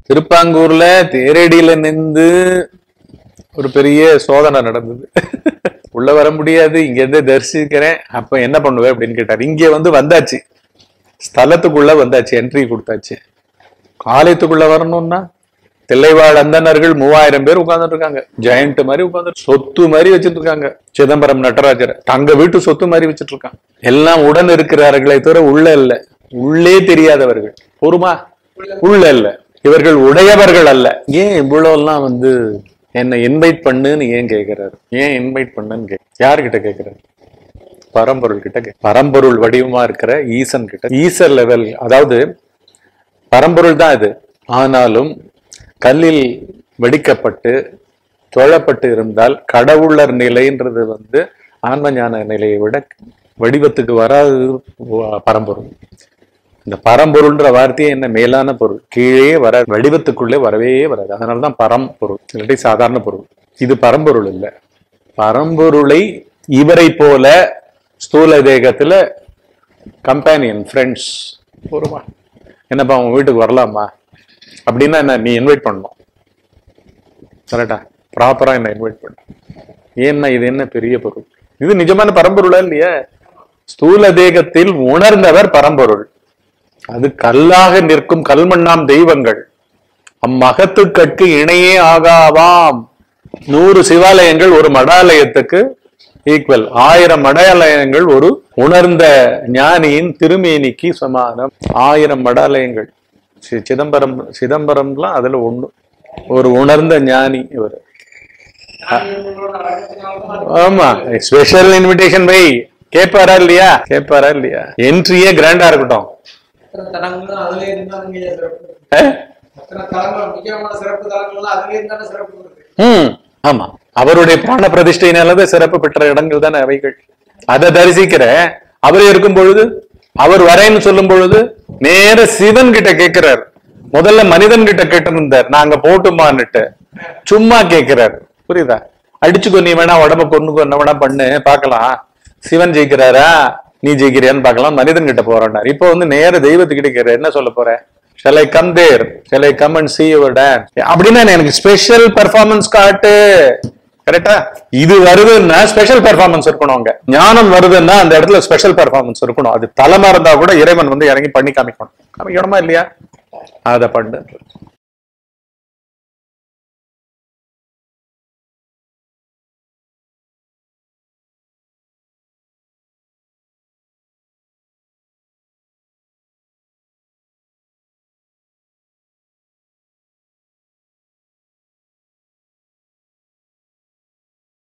திருப்பாங்கூர்ல தேரடியில நின்று ஒரு பெரிய சோதனை நடந்தது உள்ள வர முடியாது இங்க இருந்து தரிசிக்கிறேன் அப்ப என்ன பண்ணுவேன் அப்படின்னு கேட்டார் இங்க வந்து வந்தாச்சு ஸ்தலத்துக்குள்ள வந்தாச்சு என்ட்ரி கொடுத்தாச்சு ஆலயத்துக்குள்ள வரணும்னா தில்லைவாழ் அந்தனர்கள் மூவாயிரம் பேர் உட்கார்ந்துட்டு இருக்காங்க ஜெயண்ட் மாதிரி உட்கார்ந்து சொத்து மாதிரி வச்சிட்டு இருக்காங்க சிதம்பரம் நடராஜர் தங்க வீட்டு சொத்து மாதிரி வச்சிட்டு இருக்காங்க எல்லாம் உடன் இருக்கிறார்களே தவிர உள்ள இல்ல உள்ளே தெரியாதவர்கள் பொறுமா உள்ள இல்ல இவர்கள் உடையவர்கள் அல்ல ஏன் இவ்வளவு எல்லாம் வந்து என்னை இன்வைட் பண்ணுன்னு ஏன் கேக்குறாரு ஏன் இன்வைட் பண்ணுன்னு கே யாருக்கிட்ட கேக்குறாரு பரம்பொருள் கிட்ட கே பரம்பொருள் வடிவமா இருக்கிற ஈசன் கிட்ட ஈசர் லெவல் அதாவது பரம்பொருள் தான் இது ஆனாலும் கல்லில் வெடிக்கப்பட்டு தொழப்பட்டு இருந்தால் கடவுளர் நிலைன்றது வந்து ஆன்ம ஞான நிலையை விட வடிவத்துக்கு வராது வ- பரம்பொருள் இந்த பரம்பொருள்ன்ற வார்த்தையே என்ன மேலான பொருள் கீழே வர வடிவத்துக்குள்ளே வரவே வராது அதனாலதான் பரம்பொருள் இல்லாட்டி சாதாரண பொருள் இது பரம்பொருள் இல்லை பரம்பொருளை இவரை போல ஸ்தூல தேகத்துல கம்பேனியன் ஃப்ரெண்ட்ஸ் போருமா என்னப்பா உங்க வீட்டுக்கு வரலாமா அப்படின்னா என்ன நீ இன்வைட் பண்ணணும் கரெக்டா ப்ராப்பரா என்ன இன்வைட் பண்ண ஏன்னா இது என்ன பெரிய பொருள் இது நிஜமான பரம்பொருளா இல்லையா ஸ்தூல தேகத்தில் உணர்ந்தவர் பரம்பொருள் அது கல்லாக நிற்கும் கல்மண்ணாம் தெய்வங்கள் அம்மகத்துக்கட்கு இணையே ஆகாவாம் நூறு சிவாலயங்கள் ஒரு மடாலயத்துக்கு ஈக்குவல் ஆயிரம் மடாலயங்கள் ஒரு உணர்ந்த ஞானியின் திருமேனிக்கு சமானம் ஆயிரம் மடாலயங்கள் சி- சிதம்பரம் சிதம்பரம்லாம் அதுல ஒண்ணு ஒரு உணர்ந்த ஞானி இவர் ஆமா ஸ்பெஷல் இன்விடேஷன் வை கேட்பாரா இல்லையா கேட்பாரா இல்லையா என்ட்ரியே கிராண்டா இருக்கட்டும் அத்தனை தலங்களும் அதுல இருந்தாங்க ஐயா சிறப்பு அஹ்? அத்தனை தலங்கள் முக்கியமான சிறப்பு தலங்கள்லாம் அதுல இருந்தானே சிறப்பு வருது ம் ஆமா அவருடைய பிராண பிரதிஷ்டையினாலதான் சிறப்பு பெற்ற இடங்கள் தானே அவைகள் அதை தரிசிக்கிற அவர் இருக்கும் பொழுது அவர் வரேன்னு சொல்லும் பொழுது நேர சிவன் கிட்ட கேட்கிறார் முதல்ல மனிதன் கிட்ட கேட்டிருந்தார் நாங்க போட்டுமான்னுட்டு சும்மா கேட்கிறார் புரியுதா அடிச்சுக்கோ நீ வேணா உடம்ப கொண்டு என்ன வேணா பண்ணு பார்க்கலாம் சிவன் ஜெயிக்கிறாரா நீ ஜெயிக்கிறியான்னு பார்க்கலாம் மனிதன் கிட்ட போறான்னார் இப்போ வந்து நேர தெய்வத்துக்கிட்ட கேட்கிற என்ன சொல்ல போற shall I come there shall I come and see your dance அப்படின்னா எனக்கு ஸ்பெஷல் பெர்ஃபார்மன்ஸ் காட்டு கரெக்டா இது வருதுன்னா ஸ்பெஷல் பெர்ஃபார்மன்ஸ் இருக்கணும் அங்க ஞானம் வருதுன்னா அந்த இடத்துல ஸ்பெஷல் பெர்ஃபார்மன்ஸ் இருக்கணும் அது தலைமா இருந்தா கூட இறைவன் வந்து இறங்கி பண்ணி காமிக்கணும் காமிக்கணுமா இல்லையா அதை பண்ணு